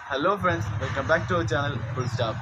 hello friends welcome back to our channel full stop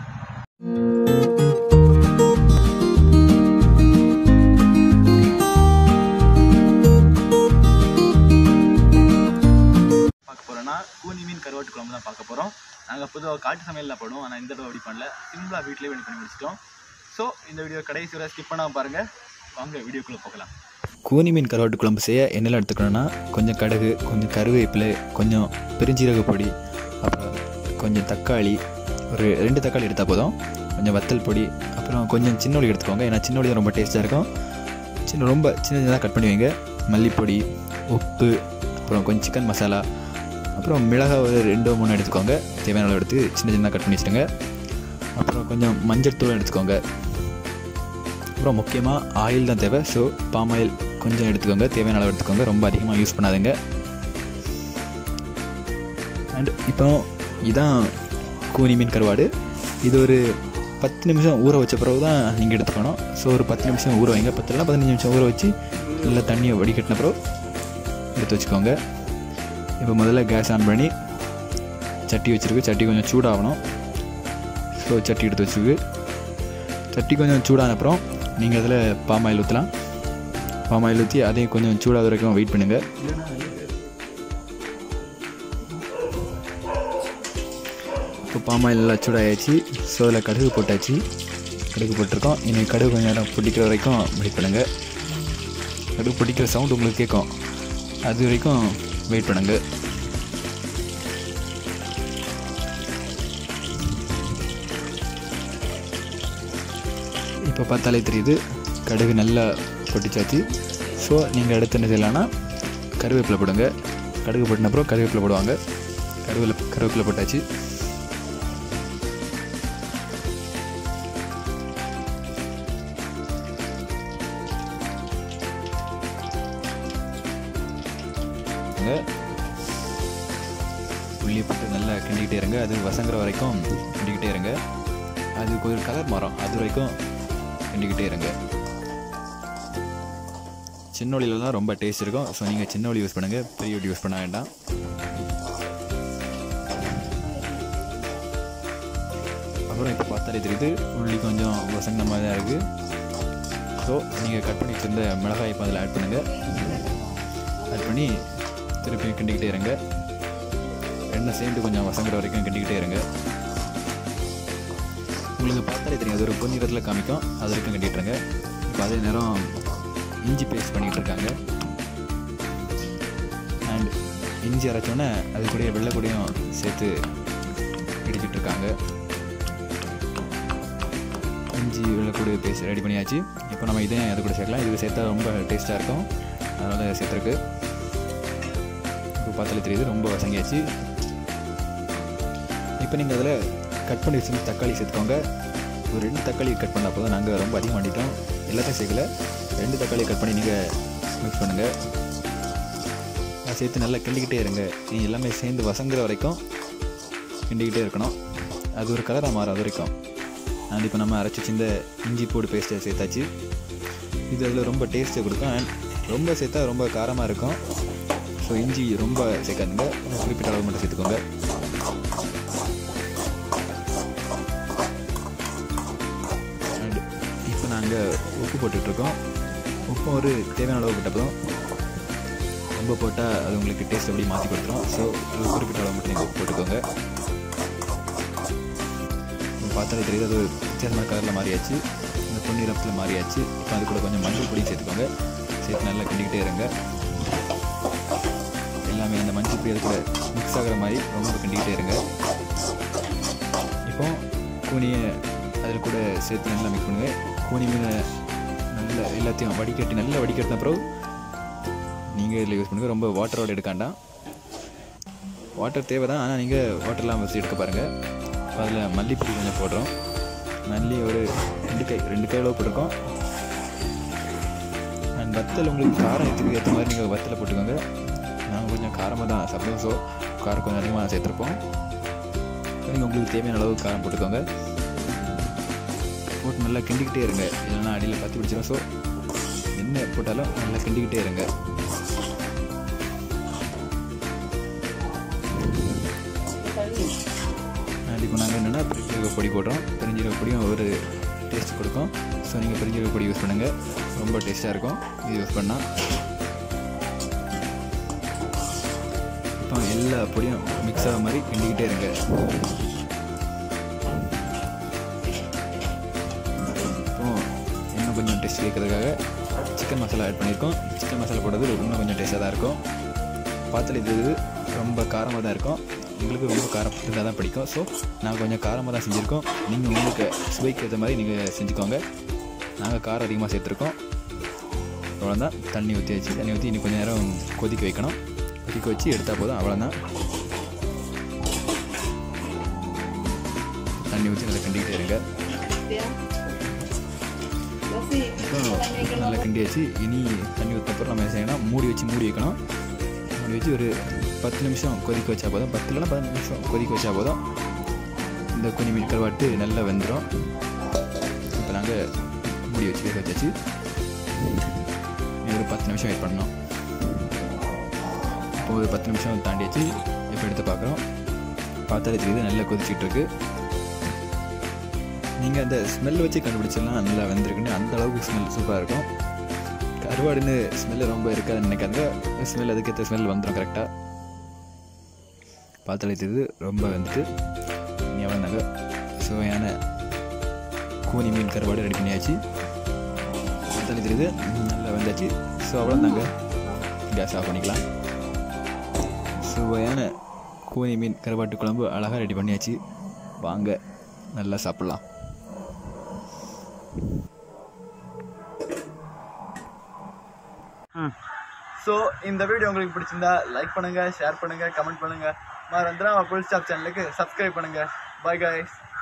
பார்க்க போகிறோன்னா கூனி மீன் கருவாட்டு குழம்பு தான் பார்க்க போகிறோம் நாங்கள் பொதுவாக காட்டு சமையலில் போடுவோம் ஆனால் இந்த தடவை அப்படி பண்ணல சிம்பிளாக வீட்டிலே ரெடி பண்ணி முடிச்சிட்டோம் ஸோ இந்த வீடியோ கடைசி வரை ஸ்கிப் பண்ணாமல் பாருங்கள் வாங்க வீடியோக்குள்ளே போகலாம் கூனி மீன் கருவாட்டு குழம்பு செய்ய என்னெல்லாம் எடுத்துக்கணும்னா கொஞ்சம் கடுகு கொஞ்சம் கருவேப்பிலை கொஞ்சம் பெருஞ்சீரக பொடி அப்புறம் கொஞ்சம் தக்காளி ஒரு ரெண்டு தக்காளி எடுத்தால் போதும் கொஞ்சம் வத்தல் பொடி அப்புறம் கொஞ்சம் சின்ன உள்ளி எடுத்துக்கோங்க ஏன்னா சின்ன உள்ளி தான் ரொம்ப டேஸ்ட்டாக இருக்கும் சின்ன ரொம்ப சின்ன சின்னதாக கட் பண்ணி வைங்க மல்லிப்பொடி உப்பு அப்புறம் கொஞ்சம் சிக்கன் மசாலா அப்புறம் மிளகாய் ஒரு ரெண்டு மூணு எடுத்துக்கோங்க தேவையான அளவு எடுத்து சின்ன சின்னதாக கட் பண்ணி வச்சுருங்க அப்புறம் கொஞ்சம் மஞ்சள் தூள் எடுத்துக்கோங்க அப்புறம் முக்கியமாக ஆயில் தான் தேவை ஸோ பாம் ஆயில் கொஞ்சம் எடுத்துக்கோங்க தேவையான அளவு எடுத்துக்கோங்க ரொம்ப அதிகமாக யூஸ் பண்ணாதுங்க அண்ட் இப்போ இதான் கூனி மீன் கருவாடு இது ஒரு பத்து நிமிஷம் ஊற வச்ச பிறகு தான் நீங்கள் எடுத்துக்கணும் ஸோ ஒரு பத்து நிமிஷம் ஊற வைங்க பத்து இல்லைனா பதினஞ்சு நிமிஷம் ஊற வச்சு நல்லா தண்ணியை வடிகட்டின பிறகு எடுத்து வச்சுக்கோங்க இப்போ முதல்ல கேஸ் ஆன் பண்ணி சட்டி வச்சுருக்கு சட்டி கொஞ்சம் சூடாகணும் ஸோ சட்டி எடுத்து வச்சுருக்கு சட்டி கொஞ்சம் சூடான அப்புறம் நீங்கள் அதில் பாம் ஆயில் ஊற்றலாம் பாம் ஆயில் ஊற்றி அதையும் கொஞ்சம் சூடாக வரைக்கும் வெயிட் பண்ணுங்கள் இப்போ பாம் ஆயில் நல்லா சூடாகிடுச்சு ஸோ அதில் கடுகு போட்டாச்சு கடுகு போட்டிருக்கோம் இனி கடுகு கொஞ்சம் நேரம் பிடிக்கிற வரைக்கும் வெயிட் பண்ணுங்கள் கடுகு பிடிக்கிற சவுண்ட் உங்களுக்கு கேட்கும் அது வரைக்கும் வெயிட் பண்ணுங்கள் இப்போ பார்த்தாலே தெரியுது கடுகு நல்லா பொட்டிச்சாச்சு ஸோ நீங்கள் அடுத்து என்ன செய்யலாம்னா கருவேப்பிலை போடுங்க கடுகு போட்டின அப்புறம் கருவேப்பிலை போடுவாங்க கருவேப்பிலை கருவேப்பிலை போட்டாச்சு இங்க உள்ளி போட்டு நல்லா கிண்டிக்கிட்டே இருங்க அது வசங்குற வரைக்கும் கிண்டிக்கிட்டே இருங்க அது கொஞ்சம் கலர் மாறும் அது வரைக்கும் கிண்டிக்கிட்டே இருங்க சின்ன ஒளியில் தான் ரொம்ப டேஸ்ட் இருக்கும் ஸோ நீங்கள் சின்ன ஒளி யூஸ் பண்ணுங்கள் பெரிய ஒளி யூஸ் பண்ண வேண்டாம் அப்புறம் இப்போ பார்த்தாலே தெரியுது உள்ளி கொஞ்சம் வசங்கின மாதிரி தான் இருக்குது ஸோ நீங்கள் கட் பண்ணி வச்சிருந்த மிளகாய் இப்போ அதில் ஆட் பண்ணுங்கள் ஆட் பண்ணி திருப்பி கிண்டிக்கிட்டே இருங்க எண்ணெய் சேர்ந்து கொஞ்சம் வசங்குற வரைக்கும் கிண்டிக்கிட்டே இருங்க உங்களுக்கு பார்த்தாலே தெரியும் அது ஒரு பொன்னிறத்தில் காமிக்கும் அது வரைக்கும் கட்டிட்டுருங்க இப்போ அதே நேரம் இஞ்சி பேஸ்ட் பண்ணிகிட்டு இருக்காங்க அண்ட் இஞ்சி அரைச்சோன்னே அது கூடயே வெள்ளை கூடயும் சேர்த்து இடிச்சிட்டு இருக்காங்க இஞ்சி வெள்ளை கூட பேஸ்ட் ரெடி பண்ணியாச்சு இப்போ நம்ம இதையும் அது கூட சேர்க்கலாம் இது சேர்த்தா ரொம்ப டேஸ்ட்டாக இருக்கும் அதனால் சேர்த்துருக்கு இப்போ பார்த்தாலே தெரியுது ரொம்ப வசங்கியாச்சு இப்போ நீங்கள் அதில் கட் பண்ணி வச்சு தக்காளி சேர்த்துக்கோங்க ஒரு ரெண்டு தக்காளி கட் பண்ணால் போதும் நாங்கள் ரொம்ப அதிகம் பண்ணிட்டோம் எல்லாத்தையும் சேர்க்கல ரெண்டு தக்காளி கட் பண்ணி நீங்கள் மிக்ஸ் பண்ணுங்கள் அதை சேர்த்து நல்லா கிண்டிக்கிட்டே இருங்க நீ எல்லாமே சேர்ந்து வசங்குற வரைக்கும் கிண்டிக்கிட்டே இருக்கணும் அது ஒரு கலராக மாறும் அது வரைக்கும் அண்ட் இப்போ நம்ம அரைச்சி இந்த இஞ்சி பூடு பேஸ்ட்டை சேர்த்தாச்சு இது அதில் ரொம்ப டேஸ்ட்டை கொடுக்கும் அண்ட் ரொம்ப சேர்த்தா ரொம்ப காரமாக இருக்கும் ஸோ இஞ்சி ரொம்ப சேர்க்காதுங்க குறிப்பிட்ட அளவு மட்டும் சேர்த்துக்கோங்க அண்ட் இப்போ நாங்கள் உப்பு போட்டுட்ருக்கோம் உப்பும் ஒரு தேவையான அளவு போட்டப்போ ரொம்ப போட்டால் அது உங்களுக்கு டேஸ்ட் அப்படியே மாற்றி கொடுத்துரும் ஸோ ஒரு குறிப்பிட்ட அளவு மட்டும் நீங்கள் உப்பு போட்டுக்கோங்க பார்த்தாலே தெரியுது அது ஒரு வித்தியாசமான கலரில் மாறியாச்சு இந்த பொன்னிறத்தில் மாறியாச்சு இப்போ அது கூட கொஞ்சம் மஞ்சள் பொடி சேர்த்துக்கோங்க சேர்த்து நல்லா கிண்டிக்கிட்டே இருங்க எல்லாமே இந்த மஞ்சள் பொடி அது கூட மிக்ஸ் ஆகிற மாதிரி ரொம்ப கிண்டிக்கிட்டே இருங்க இப்போ கூனியை அதில் கூட சேர்த்து நல்லா மிக்ஸ் பண்ணுங்கள் கூனி மீனை நல்ல எல்லாத்தையும் வடிகட்டி நல்லா வடிகட்டின பிறகு நீங்கள் இதில் யூஸ் பண்ணுங்கள் ரொம்ப வாட்டரோட எடுக்காண்டாம் வாட்டர் தேவை தான் ஆனால் நீங்கள் வாட்டர்லாம் வச்சு எடுக்க பாருங்கள் அதில் மல்லிப்பொடி கொஞ்சம் போடுறோம் மல்லி ஒரு ரெண்டு கை ரெண்டு கை அளவு போட்டிருக்கோம் அண்ட் வத்தல் உங்களுக்கு காரம் எடுத்துக்கு ஏற்ற மாதிரி நீங்கள் வத்தலை போட்டுக்கோங்க நாங்கள் கொஞ்சம் காரமாக தான் சாப்பிடுவோம் ஸோ காரம் கொஞ்சம் அதிகமாக சேர்த்துருப்போம் நீங்கள் உங்களுக்கு தேவையான அளவு காரம் போட்டுக்கோங்க போட்டு நல்லா கிண்டிக்கிட்டே இருங்க இல்லைன்னா அடியில் பற்றி பிடிச்சிடும் ஸோ என்ன போட்டாலும் நல்லா கிண்டிக்கிட்டே இருங்க இப்போ நாங்கள் என்னென்னா பெருஞ்சீரக பொடி போடுறோம் பெருஞ்சீரக பொடியும் ஒரு டேஸ்ட் கொடுக்கும் ஸோ நீங்கள் பெருஞ்சீரக பொடி யூஸ் பண்ணுங்கள் ரொம்ப டேஸ்ட்டாக இருக்கும் இது யூஸ் பண்ணால் இப்போ எல்லா பொடியும் மிக்ஸ் ஆகிற மாதிரி கிண்டிக்கிட்டே இருங்க இப்போ இன்னும் கொஞ்சம் டேஸ்ட் கேட்கறதுக்காக சிக்கன் மசாலா ஆட் பண்ணியிருக்கோம் சிக்கன் மசாலா போடுறது இன்னும் கொஞ்சம் டேஸ்ட்டாக தான் இருக்கும் பார்த்துல இது ரொம்ப காரமாக தான் இருக்கும் எங்களுக்கு ரொம்ப காரம் இருந்தால் தான் பிடிக்கும் ஸோ நாங்கள் கொஞ்சம் காரமாக தான் செஞ்சுருக்கோம் நீங்கள் உங்களுக்கு சுவைக்கு ஏற்ற மாதிரி நீங்கள் செஞ்சுக்கோங்க நாங்கள் காரம் அதிகமாக சேர்த்துருக்கோம் அவ்வளோதான் தண்ணி ஊற்றி வச்சு தண்ணி ஊற்றி இன்னும் கொஞ்சம் நேரம் கொதிக்க வைக்கணும் கொதிக்க வச்சு எடுத்தால் போதும் அவ்வளோதான் தண்ணி ஊற்றி நல்லா கிண்டிக்கிட்டே இருங்க இப்போ நல்லா கிண்டி வச்சு இனி தண்ணி ஊற்றப்பறம் நம்ம என்ன செய்யணும் மூடி வச்சு மூடி வைக்கணும் மூடி வச்சு ஒரு பத்து நிமிஷம் கொதிக்க வச்சா போதும் பத்து இல்லைனா பதினஞ்சு நிமிஷம் கொதிக்க வச்சா போதும் இந்த குனி மீன் கருவாட்டு நல்லா வெந்துடும் இப்போ நாங்கள் மூடி வச்சு வேக வச்சாச்சு இனி ஒரு பத்து நிமிஷம் வெயிட் பண்ணணும் இப்போ ஒரு பத்து நிமிஷம் தாண்டியாச்சு இப்போ எடுத்து பார்க்குறோம் பார்த்தாலே தெரியுது நல்லா கொதிச்சிட்டு இருக்கு நீங்கள் அந்த ஸ்மெல் வச்சு கண்டுபிடிச்சிடலாம் நல்லா வெந்திருக்குன்னு அந்த அளவுக்கு ஸ்மெல் சூப்பராக இருக்கும் கருவாடுன்னு ஸ்மெல் ரொம்ப இருக்காதுன்னு நினைக்காங்க ஸ்மெல் அதுக்கேற்ற ஸ்மெல் வந்துடும் கரெக்டாக பார்த்தாலே தெரியுது ரொம்ப வந்துட்டு நீ எவ்வளோ சுவையான கூனி மீன் கருவாடு ரெடி பண்ணியாச்சு பார்த்தாலே தெரியுது நல்லா வந்தாச்சு ஸோ அவ்வளோதாங்க கேஸ் ஆஃப் பண்ணிக்கலாம் சுவையான கூனி மீன் கருவாட்டு குழம்பு அழகாக ரெடி பண்ணியாச்சு வாங்க நல்லா சாப்பிட்லாம் ஸோ இந்த வீடியோ உங்களுக்கு பிடிச்சிருந்தா லைக் பண்ணுங்க ஷேர் பண்ணுங்க கமெண்ட் பண்ணுங்க மறந்துடாம புல் ஸ்டாப் சேனலுக்கு சப்ஸ்கிரைப் பண்ணுங்க பாய் guys